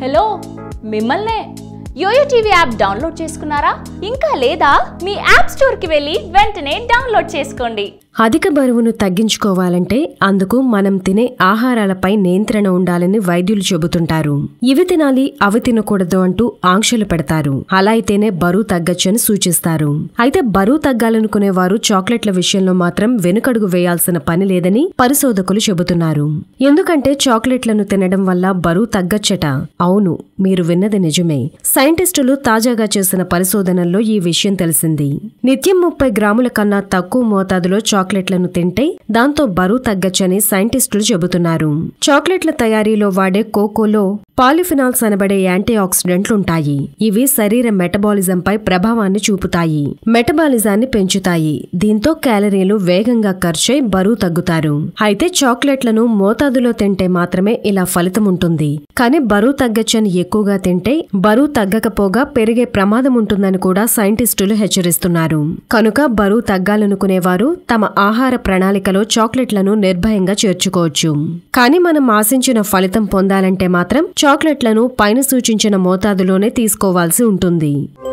hello మిమ్మల్నే yo-yo TV app download చేసుకున్నారా ఇంకా లేదా మీ యాప్ స్టోర్కి వెళ్ళి వెంటనే డౌన్లోడ్ చేసుకోండి అధిక బరువును తగ్గించుకోవాలంటే అందుకు మనం తినే ఆహారాలపై నియంత్రణ ఉండాలని వైద్యులు చెబుతుంటారు ఇవి తినాలి అవి తినకూడదు అంటూ ఆంక్షలు పెడతారు అలా అయితేనే బరువు తగ్గొచ్చని సూచిస్తారు అయితే బరువు తగ్గాలనుకునే వారు చాక్లెట్ల విషయంలో మాత్రం వెనుకడుగు వేయాల్సిన పని లేదని పరిశోధకులు చెబుతున్నారు ఎందుకంటే చాక్లెట్లను తినడం వల్ల బరువు తగ్గచ్చట అవును మీరు విన్నది నిజమే సైంటిస్టులు తాజాగా చేసిన పరిశోధనల్లో ఈ విషయం తెలిసింది నిత్యం ముప్పై గ్రాముల కన్నా తక్కువ మోతాదులో చాక్లెట్లను తింటే దాంతో బరువు తగ్గచ్చని సైంటిస్టులు చెబుతున్నారు చాక్లెట్ల తయారీలో వాడే కోకోలో పాలిఫినాల్స్ అనబడే యాంటీ ఆక్సిడెంట్లుంటాయి ఇవి శరీర మెటబాలిజంపై ప్రభావాన్ని చూపుతాయి మెటబాలిజాన్ని పెంచుతాయి దీంతో క్యాలరీలు వేగంగా ఖర్చై బరువు తగ్గుతారు అయితే చాక్లెట్లను మోతాదులో తింటే మాత్రమే ఇలా ఫలితం ఉంటుంది కానీ బరువు తగ్గచ్చని ఎక్కువగా తింటే బరువు తగ్గకపోగా పెరిగే ప్రమాదం ఉంటుందని కూడా సైంటిస్టులు హెచ్చరిస్తున్నారు కనుక బరువు తగ్గాలనుకునేవారు తమ ఆహార ప్రణాళికలో చాక్లెట్లను నిర్భయంగా చేర్చుకోవచ్చు కానీ మనం ఆశించిన ఫలితం పొందాలంటే మాత్రం చాక్లెట్లను పైన సూచించిన మోతాదులోనే తీసుకోవాల్సి ఉంటుంది